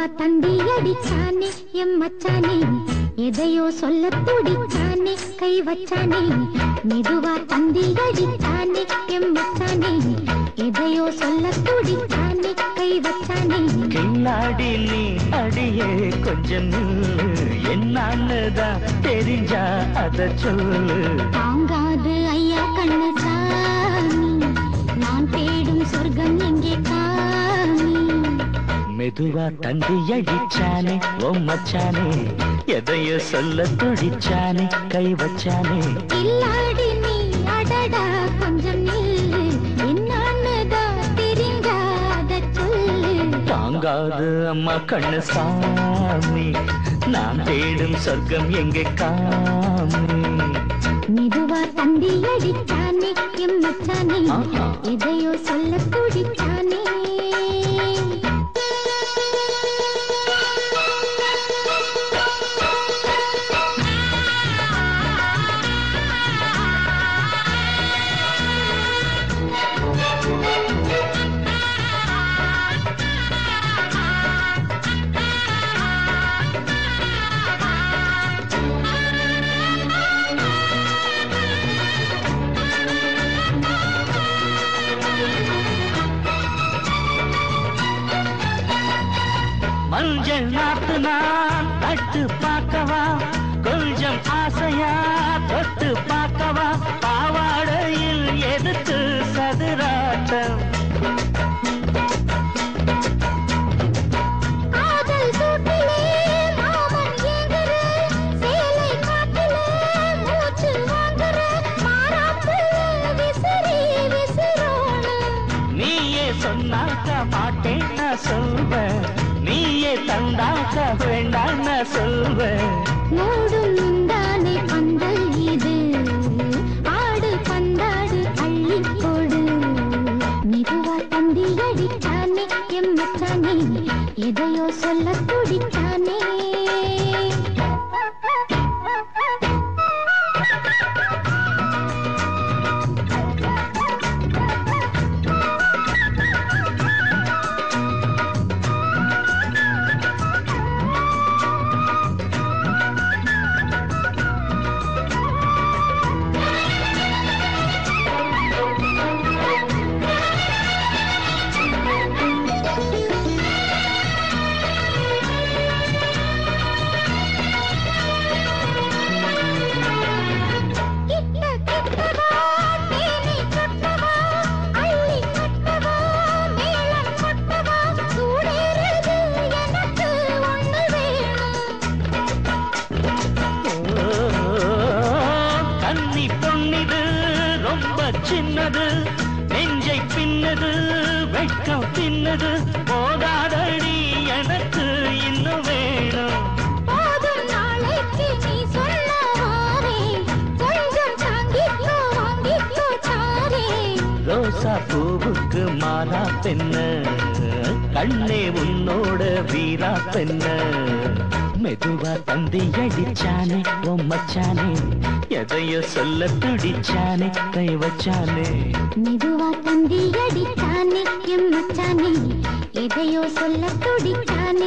மெதுவா தந்தி அடிச்சானே எம் மச்சானே எதையோ சொல்ல துடிச்சானே கை வச்சானே மெதுவா தந்தி அடிச்சானே எம் மச்சானே எதையோ சொல்ல துடிச்சானே கை வச்சானே கில்லாடி நீ அடியே கொஞ்சம் நில்லு. என்னான்னுதான் தெரிஞ்சா அத சொல்லு தாங்காது ஐயா கண்ணு சாமி நான் தேடும் சொர்க்கம் எங்கே காமி மெதுவா தந்தி அடிச்சானே ஓ மச்சானே எதையோ சொல்ல துடிச்சானே கை வச்சானே இல்லாடி நீ அடடா கொஞ்சம் நில்லு என்னான்னுதான் தெரிஞ்சாத சொல்லு தாங்காது அம்மா கண்ணு சாமி நான் தேடும் சொர்க்கம் எங்கே காமி மெதுவா தந்தி அடிச்சானே எம் மச்சானே ஆஹா. எதையோ சொல்ல துடிச்சானே மஞ்சள் நாத்து நான் தட்டு பார்க்கவா கொஞ்சம் ஆசையா தொட்டு பார்க்கவா பாவாடையில் எதுக்கு சதுராட்டம் காதல் சூட்டிலே மாமன் ஏங்குற சேலை காட்டிலே மூச்சு வாங்குற மாறாப்பு விசிறி விசிறோணும் நீயே சொன்னாக்க மாட்டேன் நான் சொல்வேன் நீயே தந்தாக்க வேண்டாம் நான் சொல்வேன் மூடும் முந்தானை பந்தல் இது ஆடு பந்தாடு அள்ளி போடு மெதுவா தந்தி அடித்தானே எம் மச்சானே எதையோ சொல்ல துடித்தானே கிட்ட கிட்டவா தேனி கொட்டவா அள்ளி கட்டவா மேளம் கொட்டவா சூடேறுது எனக்கு ஒண்ணு வேணும் கன்னி பொன்னிது ரொம்ப சின்னது நெஞ்சை பின்னது வெட்கம் தின்னது போதாதடி எனக்கு இன்னும் வேணும் போதும் நாளைக்கு நீ சொல்ல வாரேன் கொஞ்சம் தாங்கிக்கோ வாங்கிக்கோ தாரேன் ரோசா பூவுக்கு மாறா பெண்ண கண்ணே உன்னோட வீரா பெண்ண மெதுவா தந்தி அடிச்சானே மச்சானே எதையோ சொல்ல துடிச்சானே கை வச்சானே மெதுவா தந்தி அடித்தானே எம் மச்சானே எதையோ சொல்ல துடித்தானே